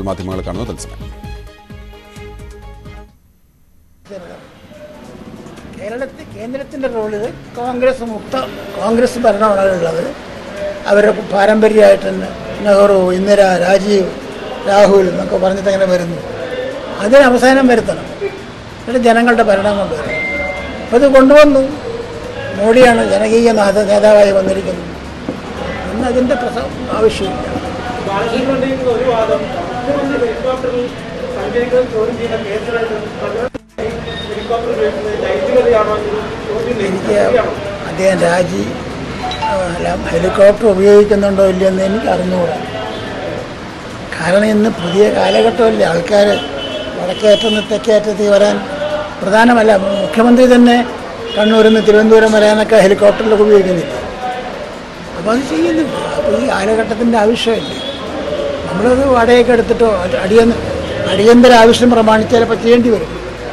മാധ്യമങ്ങളെ കാണുന്നു തത്സമയം കേരളത്തിൽ കേന്ദ്രത്തിൻ്റെ റോള് കോൺഗ്രസ് മുക്ത കോൺഗ്രസ് ഭരണമാണ് ഉള്ളത് അവരുടെ പാരമ്പര്യമായിട്ട് തന്നെ നെഹ്റു ഇന്ദിര രാജീവ് രാഹുൽ എന്നൊക്കെ പറഞ്ഞിട്ട് അങ്ങനെ വരുന്നു അതിന് അവസാനം വരുത്തണം എന്നിട്ട് ജനങ്ങളുടെ ഭരണം കൊണ്ടുവരണം അപ്പോൾ ഇത് കൊണ്ടുവന്നു മോഡിയാണ് ജനകീയ നാഥ നേതാവായി വന്നിരിക്കുന്നത് ഇന്ന് അതിൻ്റെ പ്രസ ആവശ്യമില്ല ബാലസുബ്രഹ്മണ്യൻ ഒരു വാദം മുഖ്യമന്ത്രി ഹെലികോപ്റ്ററിൽ സഞ്ചരിക്കുന്നത് ചോദ്യം ചെയ്യുന്ന കേസുകളായിട്ട് ഹെലികോപ്റ്റർ ഉപയോഗിക്കുന്നത് നൈതികതയാണോ എന്നൊരു ചോദ്യം എനിക്ക് ശരിയാണോ? അദ്ദേഹം രാജി ആ, അല്ല ഹെലികോപ്റ്റർ ഉപയോഗിക്കുന്നുണ്ടോ ഇല്ലയെന്ന് എനിക്ക് അറിഞ്ഞുകൂടാ കാരണം ഇന്ന് പുതിയ കാലഘട്ടമല്ലേ ആൾക്കാർ വടക്കേറ്റം നിന്ന് തെക്കേറ്റത്തിൽ വരാൻ പ്രധാനമല്ല മുഖ്യമന്ത്രി തന്നെ കണ്ണൂരിൽ നിന്ന് തിരുവനന്തപുരം വരാനൊക്കെ ഹെലികോപ്റ്ററിലൊക്കെ ഉപയോഗിക്കുന്നില്ല അപ്പോൾ അത് ചെയ്യുന്നുണ്ട് അപ്പോൾ ഈ കാലഘട്ടത്തിൻ്റെ ആവശ്യമില്ല നമ്മളത് വാടകയൊക്കെ എടുത്തിട്ടോ അടിയന്ത അടിയന്തര ആവശ്യം പ്രമാണിച്ച് ചിലപ്പോൾ ചെയ്യേണ്ടി വരും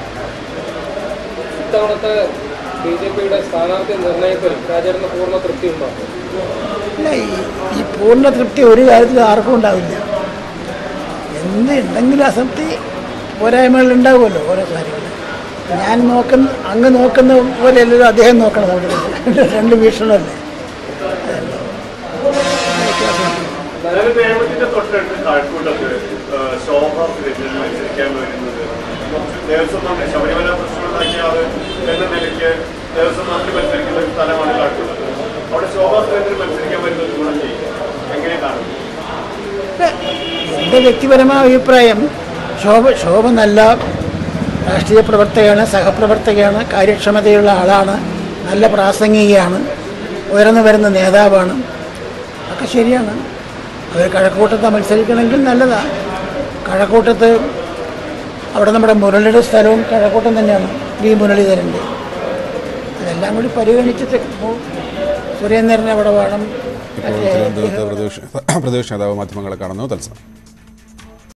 ഇത്തവണത്തെ ബി ജെ പിയുടെ സ്ഥാനാർത്ഥി നിർണയത്തിൽ രാജേന്ദ്രന് പൂർണ്ണ തൃപ്തി ഉണ്ടോ ഇല്ല ഈ ഈ പൂർണ്ണ തൃപ്തി ഒരു കാര്യത്തിലും ആർക്കും ഉണ്ടാവില്ല എന്ത് എന്തെങ്കിലും അസംതൃപ്തി പോരായ്മകൾ ഉണ്ടാവുമല്ലോ ഓരോ കാര്യങ്ങൾ ഞാൻ നോക്കുന്ന അങ്ങ് നോക്കുന്ന പോലെ അല്ലല്ലോ അദ്ദേഹം നോക്കണം അവിടെ രണ്ട് വീക്ഷണമല്ലേ അതല്ലോ. വ്യത്യാസമുണ്ട്. നിലവിൽ നിയമത്തിന്റെ തൊട്ടടുത്ത് താഴ്ക്കൂട്ടത്ത് ശോഭ സുരേന്ദ്രൻ മത്സരിക്കാൻ വരുന്നത് കുറച്ച് ദേവസ്വം മന്ത്രി ശബരിമല പ്രശ്നമുണ്ടാക്കിയ ആള് എന്ന നിലയ്ക്ക് ദേവസ്വം മന്ത്രി മത്സരിക്കുന്ന ഒരു സ്ഥലമാണ് താഴ്ക്കൂട്ടത്ത് അവിടെ ശോഭ സുരേന്ദ്രൻ മത്സരിക്കാൻ വരുന്നത് ഗുണം ചെയ്യും എങ്ങനെ കാണും എൻ്റെ വ്യക്തിപരമായ അഭിപ്രായം ശോഭ ശോഭ നല്ല രാഷ്ട്രീയ പ്രവർത്തകയാണ് സഹപ്രവർത്തകയാണ് കാര്യക്ഷമതയുള്ള ആളാണ് നല്ല പ്രാസംഗികയാണ് ഉയർന്നു വരുന്ന നേതാവാണ് ഒക്കെ ശരിയാണ് അവർ കഴക്കൂട്ടത്ത് മത്സരിക്കണമെങ്കിൽ നല്ലതാണ് കഴക്കൂട്ടത്ത് അവിടെ നമ്മുടെ മുരളിയുടെ സ്ഥലവും കഴക്കൂട്ടം തന്നെയാണ് വി മുരളീധരൻ്റെ അതെല്ലാം കൂടി പരിഗണിച്ചിട്ട് ഇപ്പോൾ സുരേന്ദ്രൻ അവിടെ വേണം ഇപ്പോൾ മറ്റേ തിരുവനന്തപുരത്ത് പ്രതിപക്ഷ പ്രതിപക്ഷ നേതാവ് മാധ്യമങ്ങളെ കാണുന്നു തത്സമയം